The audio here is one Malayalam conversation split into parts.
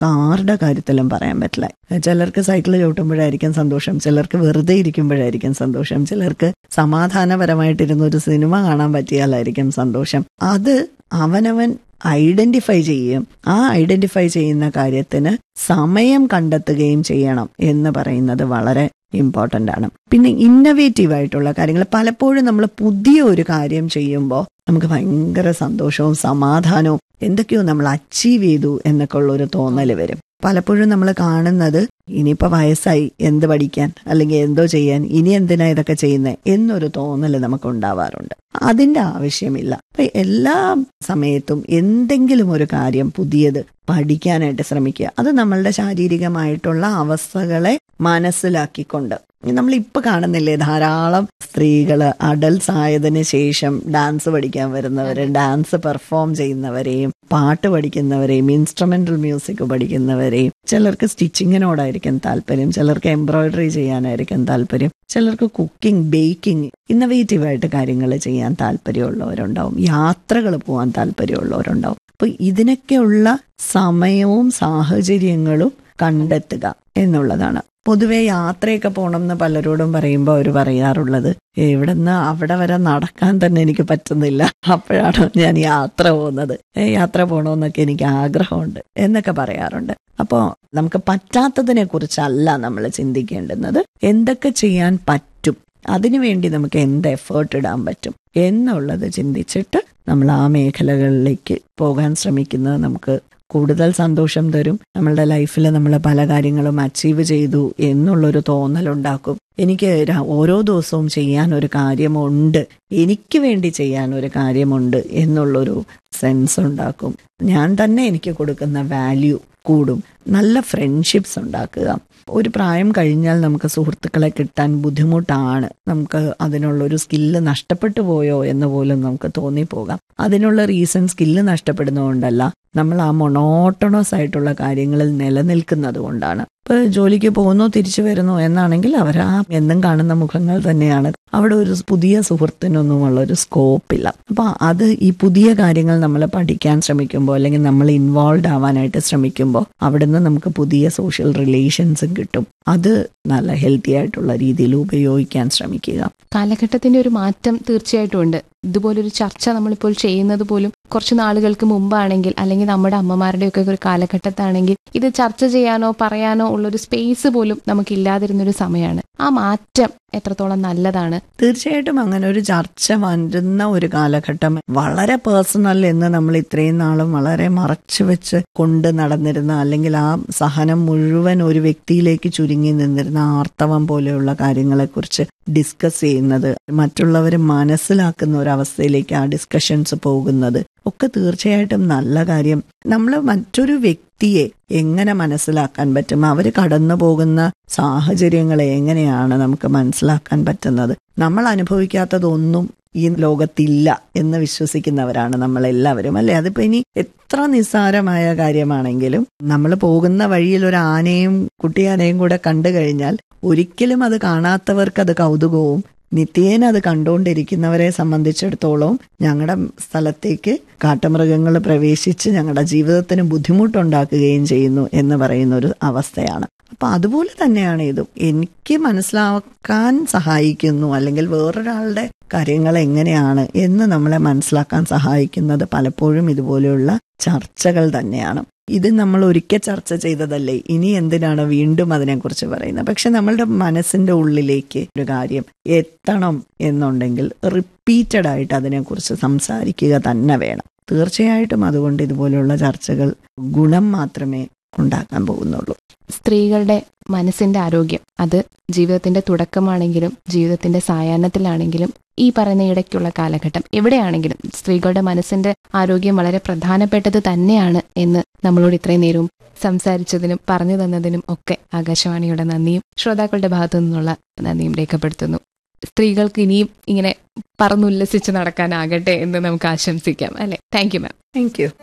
ആരുടെ കാര്യത്തിലും പറയാൻ പറ്റില്ല ചിലർക്ക് സൈക്കിൾ ചവിട്ടുമ്പോഴായിരിക്കും സന്തോഷം ചിലർക്ക് വെറുതെ ഇരിക്കുമ്പോഴായിരിക്കും സന്തോഷം ചിലർക്ക് സമാധാനപരമായിട്ടിരുന്ന ഒരു സിനിമ കാണാൻ പറ്റിയാലായിരിക്കും സന്തോഷം അത് അവനവൻ ഐഡന്റിഫൈ ചെയ്യും ആ ഐഡന്റിഫൈ ചെയ്യുന്ന കാര്യത്തിന് സമയം കണ്ടെത്തുകയും ചെയ്യണം എന്ന് പറയുന്നത് വളരെ ഇമ്പോർട്ടൻ്റ് ആണ് പിന്നെ ഇന്നവേറ്റീവ് ആയിട്ടുള്ള കാര്യങ്ങൾ പലപ്പോഴും നമ്മൾ പുതിയ ഒരു കാര്യം ചെയ്യുമ്പോൾ നമുക്ക് ഭയങ്കര സന്തോഷവും സമാധാനവും എന്തൊക്കെയോ നമ്മൾ അച്ചീവ് ചെയ്തു എന്നൊക്കെ ഉള്ള ഒരു തോന്നൽ വരും പലപ്പോഴും നമ്മൾ കാണുന്നത് ഇനിയിപ്പോ വയസ്സായി എന്ത് പഠിക്കാൻ അല്ലെങ്കിൽ എന്തോ ചെയ്യാൻ ഇനി എന്തിനാ ഇതൊക്കെ ചെയ്യുന്നത് എന്നൊരു തോന്നൽ നമുക്ക് ഉണ്ടാവാറുണ്ട് അതിന്റെ ആവശ്യമില്ല അപ്പൊ എല്ലാ സമയത്തും എന്തെങ്കിലും ഒരു കാര്യം പുതിയത് പഠിക്കാനായിട്ട് ശ്രമിക്കുക അത് നമ്മളുടെ ശാരീരികമായിട്ടുള്ള അവസ്ഥകളെ മനസ്സിലാക്കിക്കൊണ്ട് നമ്മൾ ഇപ്പൊ കാണുന്നില്ലേ ധാരാളം സ്ത്രീകള് അഡൽട്സ് ആയതിനു ശേഷം ഡാൻസ് പഠിക്കാൻ വരുന്നവര് ഡാൻസ് പെർഫോം ചെയ്യുന്നവരെയും പാട്ട് പഠിക്കുന്നവരെയും ഇൻസ്ട്രുമെന്റൽ മ്യൂസിക് പഠിക്കുന്നവരെയും ചിലർക്ക് സ്റ്റിച്ചിങ്ങിനോടായിരിക്കും താല്പര്യം ചിലർക്ക് എംബ്രോയിഡറി ചെയ്യാനായിരിക്കും താല്പര്യം ചിലർക്ക് കുക്കിംഗ് ബേക്കിംഗ് ഇന്നവേറ്റീവ് ആയിട്ട് കാര്യങ്ങൾ ചെയ്യാൻ താല്പര്യമുള്ളവരുണ്ടാവും യാത്രകൾ പോകാൻ താല്പര്യമുള്ളവരുണ്ടാവും അപ്പൊ ഇതിനൊക്കെയുള്ള സമയവും സാഹചര്യങ്ങളും കണ്ടെത്തുക എന്നുള്ളതാണ് പൊതുവെ യാത്രയൊക്കെ പോകണം എന്ന് പലരോടും പറയുമ്പോൾ അവർ പറയാറുള്ളത് ഇവിടുന്ന് അവിടെ വരെ നടക്കാൻ തന്നെ എനിക്ക് പറ്റുന്നില്ല അപ്പോഴാണ് ഞാൻ യാത്ര പോകുന്നത് ഏ, യാത്ര പോകണമെന്നൊക്കെ എനിക്ക് ആഗ്രഹമുണ്ട് എന്നൊക്കെ പറയാറുണ്ട് അപ്പോൾ നമുക്ക് പറ്റാത്തതിനെ കുറിച്ചല്ല നമ്മൾ ചിന്തിക്കേണ്ടുന്നത് എന്തൊക്കെ ചെയ്യാൻ പറ്റും അതിനുവേണ്ടി നമുക്ക് എന്ത് എഫേർട്ട് ഇടാൻ പറ്റും എന്നുള്ളത് ചിന്തിച്ചിട്ട് നമ്മൾ ആ മേഖലകളിലേക്ക് പോകാൻ ശ്രമിക്കുന്നത് നമുക്ക് കൂടുതൽ സന്തോഷം തരും നമ്മളുടെ ലൈഫിൽ നമ്മൾ പല കാര്യങ്ങളും അച്ചീവ് ചെയ്തു എന്നുള്ളൊരു തോന്നലുണ്ടാക്കും എനിക്ക് ര- ഓരോ ദിവസവും ചെയ്യാൻ ഒരു കാര്യമുണ്ട് എനിക്ക് വേണ്ടി ചെയ്യാൻ ഒരു കാര്യമുണ്ട് എന്നുള്ളൊരു സെൻസ് ഉണ്ടാക്കും ഞാൻ തന്നെ എനിക്ക് കൊടുക്കുന്ന വാല്യൂ കൂടും നല്ല ഫ്രണ്ട്ഷിപ്സ് ഉണ്ടാക്കുക ഒരു പ്രായം കഴിഞ്ഞാൽ നമുക്ക് സുഹൃത്തുക്കളെ കിട്ടാൻ ബുദ്ധിമുട്ടാണ് നമുക്ക് അതിനുള്ള ഒരു സ്കില്ല് നഷ്ടപ്പെട്ടു പോയോ എന്ന് പോലും നമുക്ക് തോന്നിപ്പോകാം അതിനുള്ള റീസൺ സ്കില്ല് നഷ്ടപ്പെടുന്നതുകൊണ്ടല്ല നമ്മൾ ആ മൊണോട്ടണസ് ആയിട്ടുള്ള കാര്യങ്ങളിൽ നിലനിൽക്കുന്നത് കൊണ്ടാണ് ഇപ്പൊ ജോലിക്ക് പോകുന്നു തിരിച്ചു വരുന്നു എന്നാണെങ്കിൽ അവർ ആ എന്നും കാണുന്ന മുഖങ്ങൾ തന്നെയാണ് അവിടെ ഒരു പുതിയ സുഹൃത്തിനൊന്നുമുള്ള ഒരു സ്കോപ്പില്ല അപ്പൊ അത് ഈ പുതിയ കാര്യങ്ങൾ നമ്മൾ പഠിക്കാൻ ശ്രമിക്കുമ്പോൾ അല്ലെങ്കിൽ നമ്മൾ ഇൻവോൾവ് ആവാനായിട്ട് ശ്രമിക്കുമ്പോൾ അവിടുന്ന് നമുക്ക് പുതിയ സോഷ്യൽ റിലേഷൻസും കിട്ടും അത് നല്ല ഹെൽത്തി ആയിട്ടുള്ള രീതിയിൽ ഉപയോഗിക്കാൻ ശ്രമിക്കുക കാലഘട്ടത്തിന്റെ ഒരു മാറ്റം തീർച്ചയായിട്ടും ഉണ്ട് ഇതുപോലൊരു ചർച്ച നമ്മളിപ്പോൾ ചെയ്യുന്നത് പോലും കുറച്ച് നാളുകൾക്ക് മുമ്പാണെങ്കിൽ അല്ലെങ്കിൽ നമ്മുടെ അമ്മമാരുടെയൊക്കെ ഒരു കാലഘട്ടത്താണെങ്കിൽ ഇത് ചർച്ച ചെയ്യാനോ പറയാനോ ഉള്ളൊരു സ്പേസ് പോലും നമുക്കില്ലാതിരുന്നൊരു സമയമാണ് ആ മാറ്റം എത്രത്തോളം നല്ലതാണ് തീർച്ചയായിട്ടും അങ്ങനെ ഒരു ചർച്ച വരുന്ന ഒരു കാലഘട്ടം വളരെ പേഴ്സണൽ എന്ന് നമ്മൾ ഇത്രയും നാളും വളരെ മറച്ചു വെച്ച് കൊണ്ട് നടന്നിരുന്ന അല്ലെങ്കിൽ ആ സഹനം മുഴുവൻ ഒരു വ്യക്തിയിലേക്ക് ചുരുങ്ങി നിന്നിരുന്ന ആർത്തവം പോലെയുള്ള കാര്യങ്ങളെക്കുറിച്ച് ഡിസ്കസ് ചെയ്യുന്നത് മറ്റുള്ളവർ മനസ്സിലാക്കുന്ന ഒരു അവസ്ഥയിലേക്ക് ആ ഡിസ്കഷൻസ് പോകുന്നത് ഒക്കെ തീർച്ചയായിട്ടും നല്ല കാര്യം നമ്മൾ മറ്റൊരു വ്യക്തിയെ എങ്ങനെ മനസ്സിലാക്കാൻ പറ്റും അവർ കടന്നു പോകുന്ന സാഹചര്യങ്ങളെ എങ്ങനെയാണ് നമുക്ക് മനസ്സിലാക്കാൻ പറ്റുന്നത് നമ്മൾ അനുഭവിക്കാത്തതൊന്നും ഈ ലോകത്തില്ല എന്ന് വിശ്വസിക്കുന്നവരാണ് നമ്മൾ എല്ലാവരും അല്ലെ അതിപ്പോ ഇനി എത്ര നിസ്സാരമായ കാര്യമാണെങ്കിലും നമ്മൾ പോകുന്ന വഴിയിൽ ഒരു ആനയും കുട്ടിയാനയും കൂടെ കണ്ടു കഴിഞ്ഞാൽ ഒരിക്കലും അത് കാണാത്തവർക്ക് അത് കൗതുകവും നിത്യേന അത് കണ്ടുകൊണ്ടിരിക്കുന്നവരെ സംബന്ധിച്ചിടത്തോളം ഞങ്ങളുടെ സ്ഥലത്തേക്ക് കാട്ടുമൃഗങ്ങൾ പ്രവേശിച്ച് ഞങ്ങളുടെ ജീവിതത്തിന് ബുദ്ധിമുട്ടുണ്ടാക്കുകയും ചെയ്യുന്നു എന്ന് പറയുന്ന ഒരു അവസ്ഥയാണ് അപ്പൊ അതുപോലെ തന്നെയാണ് ഇതും എനിക്ക് മനസ്സിലാക്കാൻ സഹായിക്കുന്നു അല്ലെങ്കിൽ വേറൊരാളുടെ കാര്യങ്ങൾ എങ്ങനെയാണ് എന്ന് നമ്മളെ മനസ്സിലാക്കാൻ സഹായിക്കുന്നത് പലപ്പോഴും ഇതുപോലെയുള്ള ചർച്ചകൾ തന്നെയാണ് ഇത് നമ്മൾ ഒരിക്കൽ ചർച്ച ചെയ്തതല്ലേ ഇനി എന്തിനാണ് വീണ്ടും അതിനെക്കുറിച്ച് പറയുന്നത് പക്ഷെ നമ്മളുടെ മനസ്സിന്റെ ഉള്ളിലേക്ക് ഒരു കാര്യം എത്തണം എന്നുണ്ടെങ്കിൽ റിപ്പീറ്റഡ് ആയിട്ട് അതിനെക്കുറിച്ച് സംസാരിക്കുക തന്നെ വേണം തീർച്ചയായിട്ടും അതുകൊണ്ട് ഇതുപോലെയുള്ള ചർച്ചകൾ ഗുണം മാത്രമേ ഉണ്ടാക്കാൻ പോകുന്നുള്ളൂ സ്ത്രീകളുടെ മനസ്സിന്റെ ആരോഗ്യം അത് ജീവിതത്തിന്റെ തുടക്കമാണെങ്കിലും ജീവിതത്തിന്റെ സായാഹ്നത്തിലാണെങ്കിലും ഈ പറയുന്ന ഇടയ്ക്കുള്ള കാലഘട്ടം എവിടെയാണെങ്കിലും സ്ത്രീകളുടെ മനസ്സിന്റെ ആരോഗ്യം വളരെ പ്രധാനപ്പെട്ടത് തന്നെയാണ് എന്ന് നമ്മളോട് ഇത്രയും നേരവും സംസാരിച്ചതിനും പറഞ്ഞു തന്നതിനും ഒക്കെ ആകാശവാണിയുടെ നന്ദിയും ശ്രോതാക്കളുടെ ഭാഗത്തു നിന്നുള്ള നന്ദിയും രേഖപ്പെടുത്തുന്നു സ്ത്രീകൾക്ക് ഇനിയും ഇങ്ങനെ പറന്നുല്ലസിച്ച് നടക്കാനാകട്ടെ എന്ന് നമുക്ക് ആശംസിക്കാം അല്ലെ thank you ma'am thank you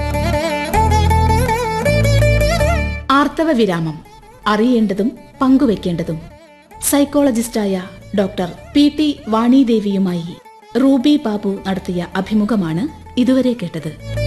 ആർത്തവ വിരാമം അറിയേണ്ടതും പങ്കുവെക്കേണ്ടതും സൈക്കോളജിസ്റ്റായ ഡോക്ടർ പി ടി വാണിദേവിയുമായി റൂബി ബാബു നടത്തിയ അഭിമുഖമാണ് ഇതുവരെ കേട്ടത്